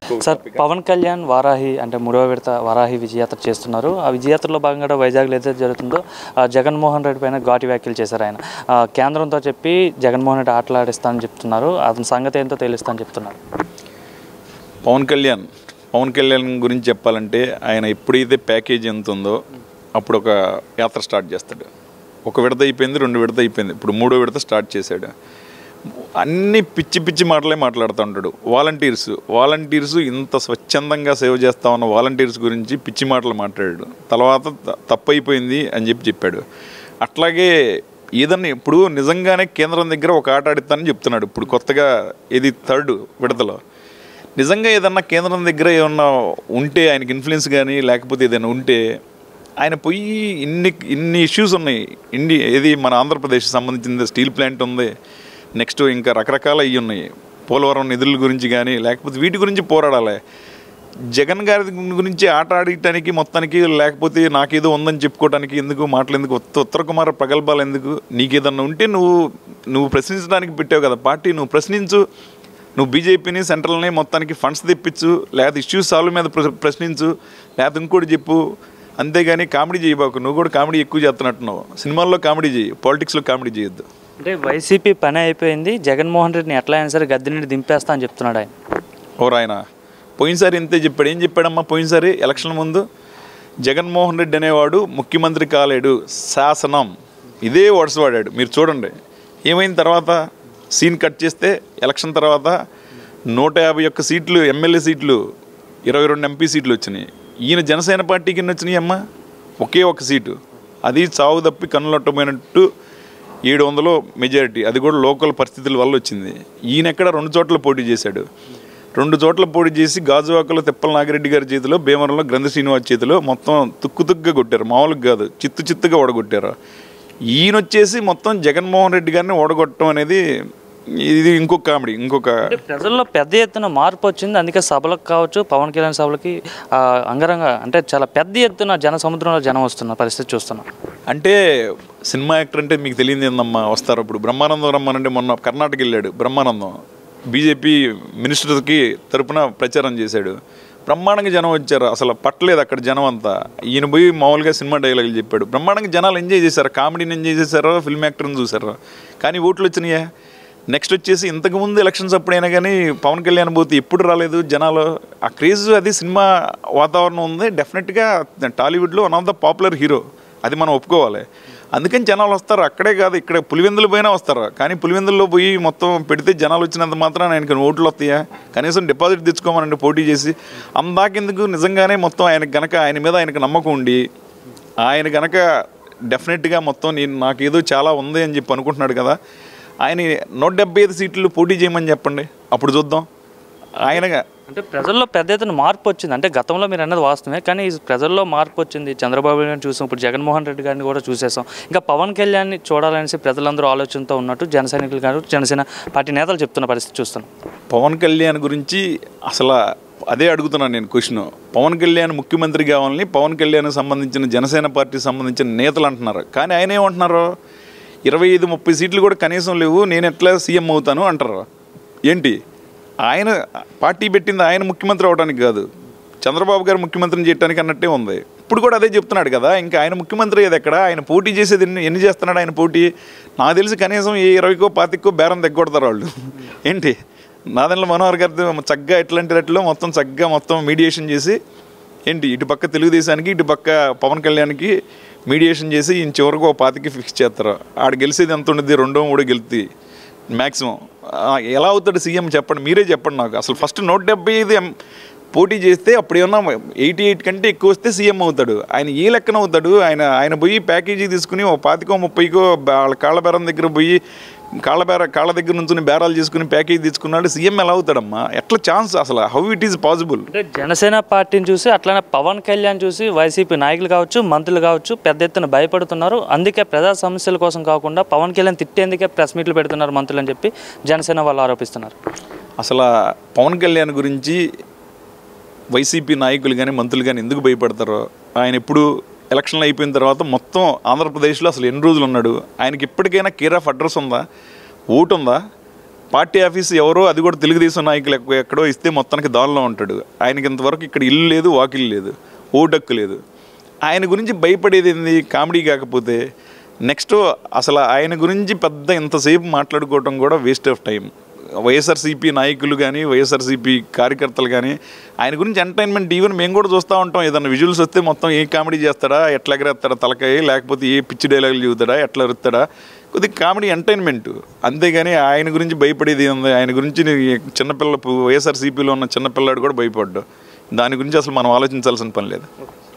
sir Pawan Kalyan Varahi అంటే మూడవ విడత వారాహి విజయయాత్ర చేస్తున్నారు ఆ విజయయాత్రలో భాగంగా వైజాగ్లో ఏదైతే జరుగుతుందో ఆ జగన్మోహన్ రెడ్డి పైన ఘాటి వ్యాఖ్యలు చేశారు ఆయన ఆ, కేంద్రంతో చెప్పి జగన్మోహన్ రెడ్డి ఆటలాడిస్తానని చెప్తున్నారు అతని సంగతి ఏంటో తెలుస్తానని చెప్తున్నారు పవన్ కళ్యాణ్ పవన్ కళ్యాణ్ గురించి చెప్పాలంటే ఆయన ఎప్పుడైతే ప్యాకేజ్ ఎంత ఉందో అప్పుడు ఒక యాత్ర స్టార్ట్ చేస్తాడు ఒక విడత అయిపోయింది రెండు విడత అయిపోయింది ఇప్పుడు మూడో విడత స్టార్ట్ చేశాడు అన్ని పిచ్చి పిచ్చి మాటలే మాట్లాడుతూ ఉంటాడు వాలంటీర్స్ వాలంటీర్స్ ఇంత స్వచ్ఛందంగా సేవ చేస్తా ఉన్న వాలంటీర్స్ గురించి పిచ్చి మాటలు మాట్లాడాడు తర్వాత త- తప్పైపోయింది అని చెప్పి చెప్పాడు అట్లాగే ఏదన్నా ఇప్పుడు నిజంగానే కేంద్రం దగ్గర ఒక ఆట ఆడిస్తానని చెప్తున్నాడు ఇప్పుడు కొత్తగా ఇది థర్డ్ విడతలో నిజంగా ఏదన్నా కేంద్రం దగ్గర ఏమన్నా ఉంటే ఆయనకి ఇన్ఫ్లుయెన్స్ కానీ లేకపోతే ఏదైనా ఉంటే ఆయన పోయి ఇన్ని ఇన్ని ఇష్యూస్ ఉన్నాయి ఇండి ఏది మన ఆంధ్రప్రదేశ్ సంబంధించింది స్టీల్ ప్లాంట్ ఉంది నెక్స్ట్ ఇంకా రకరకాల ఇవి ఉన్నాయి పోలవరం నిధుల గురించి కానీ లేకపోతే వీటి గురించి పోరాడాలి జగన్ గారి గురించి ఆట ఆడటానికి మొత్తానికి లేకపోతే నాకేదో ఉందని చెప్పుకోవడానికి ఎందుకు మాటలు ఎందుకు ఉత్త ఉత్తర కుమార ప్రగల్భాలు ఎందుకు నీకేదన్నా ఉంటే నువ్వు నువ్వు ప్రశ్నించడానికి పెట్టావు కదా పార్టీ నువ్వు ప్రశ్నించు నువ్వు బీజేపీని సెంట్రల్ని మొత్తానికి ఫండ్స్ తెప్పించు లేకపోతే ఇష్యూస్ సాల్వ్ మీద ప్ర- ప్రశ్నించు లేకపోతే ఇంకోటి చెప్పు అంతేగాని కామెడీ చేయబాకు నువ్వు కూడా కామెడీ ఎక్కువ చేస్తున్నట్టున్నావు సినిమాల్లో కామెడీ చేయి పాలిటిక్స్లో కామెడీ చేయొద్దు అంటే వైసీపీ పని అయిపోయింది జగన్మోహన్ రెడ్డిని ఎట్లా అయినా సరే గద్దె నుండి దింపేస్తా అని చెప్తున్నాడు ఆయన ఓరు ఆయన పోయినసారి ఇంతే చెప్పాడు ఏం చెప్పాడమ్మా పోయినసారి ఎలక్షన్ ముందు జగన్మోహన్ రెడ్డి అనేవాడు ముఖ్యమంత్రి కాలేడు శాసనం ఇదే వర్డ్స్ వాడాడు మీరు చూడండి ఏమైంది తర్వాత సీన్ కట్ చేస్తే ఎలక్షన్ తర్వాత నూట యాభై ఒక్క సీట్లు ఎమ్మెల్యే సీట్లు ఇరవై రెండు ఎంపీ సీట్లు వచ్చినాయి ఈయన జనసేన పార్టీకి ఎన్ని వచ్చినాయి అమ్మా ఒకే ఒక సీటు అది చావు తప్పి కన్నులొట్టమైనట్టు ఏడు వందలు మెజారిటీ అది కూడా లోకల్ పరిస్థితుల వల్ల వచ్చింది ఈయన ఎక్కడ రెండు చోట్ల పోటీ చేశాడు రెండు చోట్ల పోటీ చేసి గాజువాకలో తిప్పల నాగిరెడ్డి గారి చేతిలో భీమవరంలో గ్రంథ శ్రీనివాస్ చేతిలో మొత్తం తుక్కు తుక్కుగా కొట్టారు మామూలుగా కాదు చిత్తు చిత్తుగా ఓడగొట్టారు ఈయన వచ్చేసి మొత్తం జగన్మోహన్ రెడ్డి గారిని ఓడగొట్టడం అనేది ఇది ఇంకొక కామెడీ ఇంకొక అంటే ప్రజల్లో పెద్ద ఎత్తున మార్పు వచ్చింది అందుకే సభలకు కావచ్చు పవన్ కళ్యాణ్ సభలకి ఆ, అంగరంగ అంటే చాలా పెద్ద ఎత్తున జన సముద్రంలో జనం వస్తున్న పరిస్థితి చూస్తున్నాం అంటే సినిమా యాక్టర్ అంటే మీకు తెలియదు ఏందమ్మా వస్తారు ఇప్పుడు బ్రహ్మానందం రమ్మనంటే మొన్న కర్ణాటక వెళ్ళాడు బ్రహ్మానందం బీజేపీ మినిస్టర్కి తరపున ప్రచారం చేశాడు బ్రహ్మాండంగా జనం వచ్చారు అసలు పట్టలేదు అక్కడ జనం అంతా ఈయన పోయి మామూలుగా సినిమా డైలాగులు చెప్పాడు బ్రహ్మాండంగా జనాలు ఎంజాయ్ చేశారు కామెడీని ఎంజాయ్ చేశారో ఫిల్మ్ యాక్టర్ని చూసారు కానీ ఓట్లు వచ్చినాయా నెక్స్ట్ వచ్చేసి ఇంతకుముందు ఎలక్షన్స్ అప్పుడైనా కానీ పవన్ కళ్యాణ్ పోతే ఎప్పుడు రాలేదు జనాలు ఆ క్రేజ్ అది సినిమా వాతావరణం ఉంది డెఫినెట్గా టాలీవుడ్లో one of the popular hero అది మనం ఒప్పుకోవాలి అందుకని జనాలు వస్తారు అక్కడే కాదు ఇక్కడ పులివెందులు పోయినా వస్తారు కానీ పులివెందుల్లో పోయి మొత్తం పెడితే జనాలు వచ్చినంత మాత్రం ఆయనకి ఓట్లు వస్తాయా కనీసం డిపాజిట్ తెచ్చుకోమనండి పోటీ చేసి అందాకెందుకు నిజంగానే మొత్తం ఆయనకు గనక ఆయన మీద ఆయనకు నమ్మకం ఉండి ఆయన గనక డెఫినెట్గా మొత్తం నేను నాకు ఏదో చాలా ఉంది అని చెప్పి అనుకుంటున్నాడు కదా ఆయన నూట డెబ్బై ఐదు సీట్లు పోటీ చేయమని చెప్పండి అప్పుడు చూద్దాం ఆయనగా అంటే ప్రజల్లో పెద్ద ఎత్తున మార్పు వచ్చింది అంటే గతంలో మీరు అన్నది వాస్తవమే కానీ ఈ ప్రజల్లో మార్పు వచ్చింది చంద్రబాబు గారిని చూసాం ఇప్పుడు జగన్మోహన్ రెడ్డి గారిని కూడా చూసేసాం ఇంకా పవన్ కళ్యాణ్ని చూడాలనేసి ప్రజలందరూ ఆలోచనతో ఉన్నట్టు జన సైనికులు గారు జనసేన పార్టీ నేతలు చెప్తున్న పరిస్థితి చూస్తున్నాం పవన్ కళ్యాణ్ గురించి అసలు అదే అడుగుతున్నాను నేను క్వశ్చన్ పవన్ కళ్యాణ్ ముఖ్యమంత్రి కావాలని పవన్ కళ్యాణ్ సంబంధించిన జనసేన పార్టీకి సంబంధించిన నేతలు అంటున్నారు కానీ ఆయన ఏమంటున్నారు ఇరవై ఐదు ముప్పై సీట్లు కూడా కనీసం లేవు నేను ఎట్లా సీఎం అవుతాను అంటారు ఏంటి ఆయన పార్టీ పెట్టింది ఆయన ముఖ్యమంత్రి అవడానికి కాదు చంద్రబాబు గారు ముఖ్యమంత్రిని చేయడానికి అన్నట్టే ఉంది ఇప్పుడు కూడా అదే చెప్తున్నాడు కదా ఇంకా ఆయన ముఖ్యమంత్రి ఏది ఎక్కడ ఆయన పోటీ చేసేది ఎన్ని ఎన్ని చేస్తున్నాడు ఆయన పోటీ నాకు తెలిసి కనీసం ఏ ఇరవైకో పాతికో బేరం తెగ్గొడతారు వాళ్ళు ఏంటి నాదెండ్ల మనోహర్ గారితో చక్కగా ఎట్లాంటి రెట్లో మొత్తం చక్కగా మొత్తం మీడియేషన్ చేసి ఏంటి ఇటు పక్క తెలుగుదేశానికి ఇటు పక్క పవన్ కళ్యాణ్కి మీడియేషన్ చేసి ఈయన చివరికి ఒక పాతికి ఫిక్స్ చేస్తారు ఆడ గెలిచేది ఎంత ఉండదు రెండో మూడో గెలుతుంది మ్యాక్సిమం ఎలా అవుతాడు సీఎం చెప్పండి మీరే చెప్పండి నాకు అసలు ఫస్ట్ నూట డెబ్బై ఐదు ఎం- పోటీ చేస్తే అప్పుడు ఏమన్నా ఎయిటీ ఎయిట్ కంటే ఎక్కువ వస్తే సీఎం అవుతాడు ఆయన ఏ లెక్కన అవుతాడు ఆయన ఆయన పోయి ప్యాకేజీ తీసుకుని ఓ పాతికో ముప్పైకో బా- వాళ్ళ కాళ్ళ బేరం దగ్గర పోయి కాళ్ళ బేర కాళ్ళ దగ్గర నుంచి బేరాలు తీసుకుని ప్యాకేజీ తీసుకున్నాడు సీఎం ఎలా అవుతాడమ్మా ఎట్లా ఛాన్స్ అసలు హౌ ఇట్ ఈస్ పాసిబుల్ అంటే జనసేన పార్టీని చూసి అట్లనే పవన్ కళ్యాణ్ చూసి వైసీపీ నాయకులు కావచ్చు మంత్రులు కావచ్చు పెద్ద ఎత్తున భయపడుతున్నారు అందుకే ప్రజా సమస్యల కోసం కాకుండా పవన్ కళ్యాణ్ తిట్టేందుకే ప్రెస్ మీట్లు పెడుతున్నారు మంత్రులు అని చెప్పి జనసేన వాళ్ళు ఆరోపిస్తున్నారు అసలు ఆ పవన్ కళ్యాణ్ గురించి వైసీపీ నాయకులు కానీ మంత్రులు కానీ ఎందుకు భయపడతారో ఆయన ఎప్పుడు ఎలక్షన్లు అయిపోయిన తర్వాత మొత్తం ఆంధ్రప్రదేశ్లో అసలు ఎన్ని రోజులు ఉన్నాడు ఆయనకి ఇప్పటికైనా కేర్ ఆఫ్ అడ్రస్ ఉందా ఓటు ఉందా పార్టీ ఆఫీస్ ఎవరో అది కూడా తెలుగుదేశం నాయకులు ఎక్క- ఎక్కడో ఇస్తే మొత్తానికి దానిలో ఉంటాడు ఆయనకి ఇంతవరకు ఇక్కడ ఇల్లు లేదు వాకిల్ లేదు ఓటక్కు లేదు ఆయన గురించి భయపడేది ఏంది కామెడీ కాకపోతే నెక్స్ట్ అసలు ఆయన గురించి పెద్ద ఇంతసేపు మాట్లాడుకోవటం కూడా వేస్ట్ ఆఫ్ టైం వైఎస్ఆర్సీపీ నాయకులు కానీ వైఎస్ఆర్సీపీ కార్యకర్తలు కానీ ఆయన గురించి ఎంటర్టైన్మెంట్ ఈవెన్ మేము కూడా చూస్తూ ఉంటాం ఏదైనా విజువల్స్ వస్తే మొత్తం ఏ కామెడీ చేస్తాడా ఎట్లా ఎగరేస్తాడా తలకాయ లేకపోతే ఏ పిచ్చి డైలాగులు చెబుతాడా ఎట్లా ఎరుతాడా కొద్దిగా కామెడీ ఎంటర్టైన్మెంట్ అంతేగాని ఆయన గురించి భయపడేది ఉంది ఆయన గురించి నీ చిన్నపిల్ల వైఎస్ఆర్సీపీలో ఉన్న చిన్నపిల్లాడు కూడా భయపడ్డు దాని గురించి అసలు మనం ఆలోచించాల్సిన పని లేదు